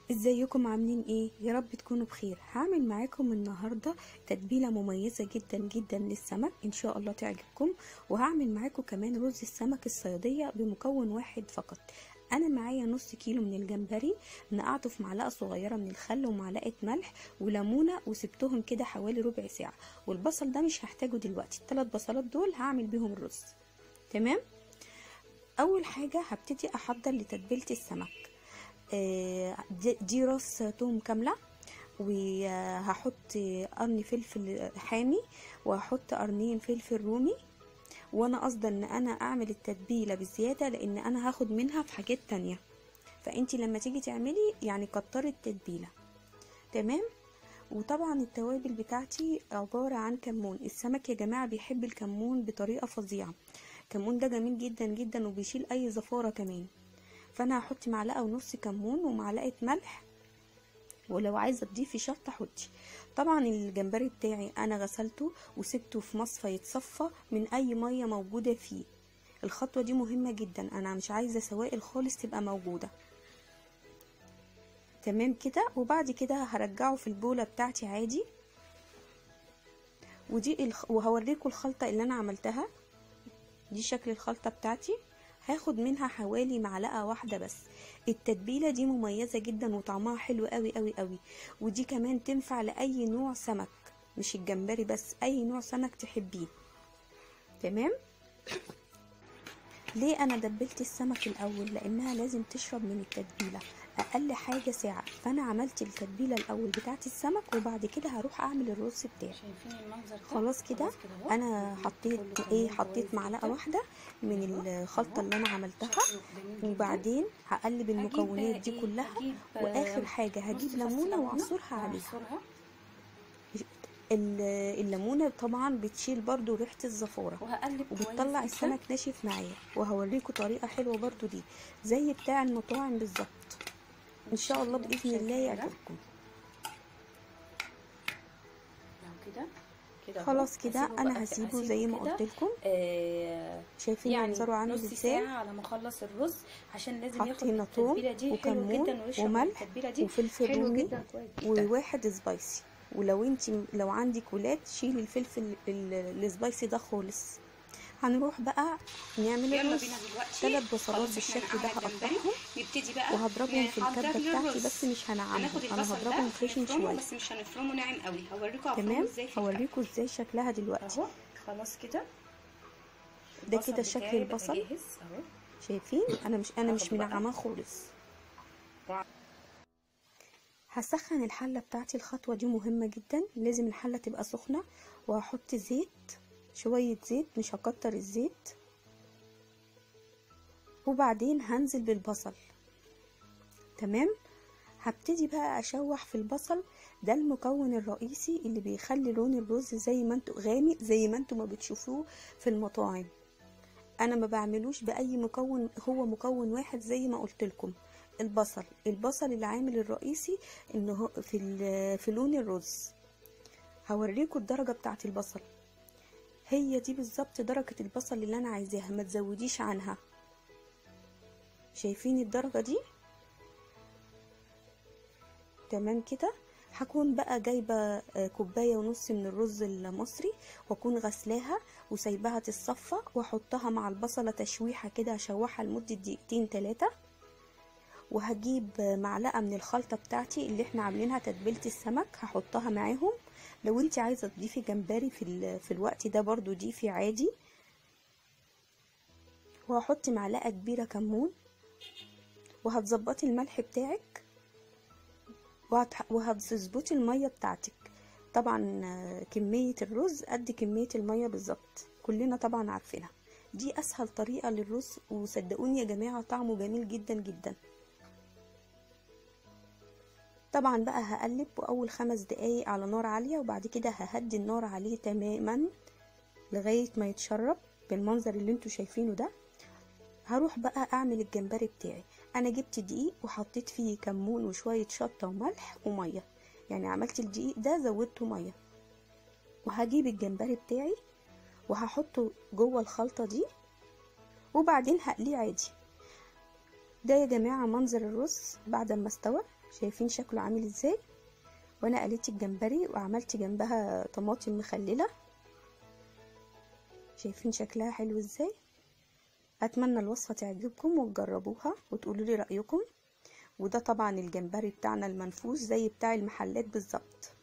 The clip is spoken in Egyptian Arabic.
ازيكم عاملين ايه يا رب تكونوا بخير هعمل معاكم النهارده تتبيله مميزه جدا جدا للسمك ان شاء الله تعجبكم وهعمل معاكم كمان رز السمك الصياديه بمكون واحد فقط انا معايا نص كيلو من الجمبري نقعته في معلقه صغيره من الخل ومعلقه ملح وليمونه وسبتهم كده حوالي ربع ساعه والبصل ده مش هحتاجه دلوقتي الثلاث بصلات دول هعمل بيهم الرز تمام اول حاجه هبتدي احضر لتتبيله السمك آه، دي- دي راس توم كامله وهحط قرن فلفل حامي وهحط قرنين فلفل رومي وانا قصدا ان انا اعمل التتبيله بزياده لان انا هاخد منها في حاجات تانية فانتي لما تيجي تعملي يعني كتري التتبيله تمام وطبعا التوابل بتاعتي عبارة عن كمون السمك يا جماعة بيحب الكمون بطريقة فظيعة الكمون ده جميل جدا جدا وبيشيل اي زفارة كمان فانا هحط معلقة ونص كمون ومعلقة ملح ولو عايزة تضيفي شطة حطي طبعا الجمبري بتاعي انا غسلته وسبته في مصفى يتصفى من اي مية موجودة فيه الخطوة دي مهمة جدا انا مش عايزة سوائل خالص تبقى موجودة تمام كده وبعد كده هرجعه في البولة بتاعتي عادي ودي الخ... وهوريكم الخلطة اللي انا عملتها دي شكل الخلطة بتاعتي هاخد منها حوالي معلقة واحدة بس التتبيلة دي مميزة جدا وطعمها حلو قوي قوي قوي ودي كمان تنفع لأي نوع سمك مش الجمبري بس أي نوع سمك تحبيه تمام ليه انا دبلت السمك الاول لانها لازم تشرب من التتبيله اقل حاجه ساعه فانا عملت التتبيله الاول بتاعت السمك وبعد كده هروح اعمل الرز بتاعي شايفين المنظر ده خلاص كده أهو. انا حطيت كله ايه تمام حطيت كويس معلقه جدا. واحده من الخلطه اللي انا عملتها شكله جميل جدا. وبعدين هقلب المكونات دي إيه؟ كلها هجيب، آه، واخر حاجه هجيب نص فص ليمونه واعصرها عليها وأعصرها. ال- الليمونه طبعا بتشيل برضو ريحه الزفاره وهقلب كويس وبتطلع جدا. السمك ناشف معايا وهوريكم طريقه حلوه برضو دي زي بتاع المطاعم بالظبط ان شاء الله باذن الله شايفين ده؟ يعجبكم لو كده كده أهو. خلاص كده هسيبه انا بقى- هسيبه زي ما كده. قلت لكم آه شايفين يعني منظره عامل نص ازاي ساعة على ما اخلص الرز عشان لازم ياخد حطينا توم التتبيلة دي حلو وكمون جدا ويشرب من وملح التتبيلة دي وفلفل حلو رومي جدا كويس جدا وواحد سبايسي ولو انت لو عندك ولاد شيلي الفلفل ال- السبايسي ده خالص هنروح بقى نعمل يلا الرز بينا دلوقتي ثلاث بصلات خلاص بالشكل احنا ده معانا الجمبري. هقطعهم نبتدي بقى وهضربهم في نحضر الكبه بتاعتي للرز. بس مش هنعمهم هناخد انا البصل هضربهم ده خشن نفرمه شويه بس مش هنفرمه ناعم قوي هوريكم افرمه تمام ازاي في الكبة. هوريكم ازاي شكلها دلوقتي اهو خلاص كده ده البصل كده شكل بتاعي بقى البصل. جاهز اهو شايفين انا مش انا مش هاخد بقى. منعماه خالص هسخن الحله بتاعتي الخطوه دي مهمه جدا لازم الحله تبقى سخنه وهحط زيت شويه زيت مش هكتر الزيت وبعدين هنزل بالبصل تمام هبتدي بقى اشوح في البصل ده المكون الرئيسي اللي بيخلي لون الرز زي ما انتوا غامق زي ما انتوا ما بتشوفوه في المطاعم انا ما بعملوش باي مكون هو مكون واحد زي ما قلت لكم البصل البصل العامل الرئيسي انه هو في ال- في لون الرز هوريكم الدرجه بتاعه البصل هي دي بالظبط درجه البصل اللي انا عايزاها ما تزوديش عنها شايفين الدرجه دي تمام كده هكون بقى جايبه آه، كوبايه ونص من الرز المصري واكون غسلاها وسايباها تتصفى واحطها مع البصله تشويحه كده اشوحها لمده دقيقتين ثلاثه وهجيب آه، معلقه من الخلطه بتاعتي اللي احنا عاملينها تتبيله السمك هحطها معاهم لو انت عايزه تضيفي جمبري في ال- في الوقت ده برضو ضيفي عادي وهحط معلقه كبيره كمون وهتظبطي الملح بتاعك وهت- وهتظبطي الميه بتاعتك طبعا آه، كميه الرز قد كميه الميه بالظبط كلنا طبعا عارفينها دي اسهل طريقه للرز وصدقوني يا جماعه طعمه جميل جدا جدا طبعا بقى هقلب واول خمس دقايق على نار عاليه وبعد كده ههدي النار عليه تماما لغايه ما يتشرب بالمنظر اللي انتوا شايفينه ده هروح بقى اعمل الجمبري بتاعي انا جبت دقيق وحطيت فيه كمون وشويه شطه وملح وميه يعني عملت الدقيق ده زودته ميه وهجيب الجمبري بتاعي وهحطه جوه الخلطه دي وبعدين هقليه عادي ده يا جماعه منظر الرز بعد ما استوى شايفين شكله عامل ازاي وانا قليت الجمبري وعملت جنبها طماطم مخلله شايفين شكلها حلو ازاي اتمنى الوصفه تعجبكم وتجربوها وتقولوا لي رايكم وده طبعا الجمبري بتاعنا المنفوش زي بتاع المحلات بالظبط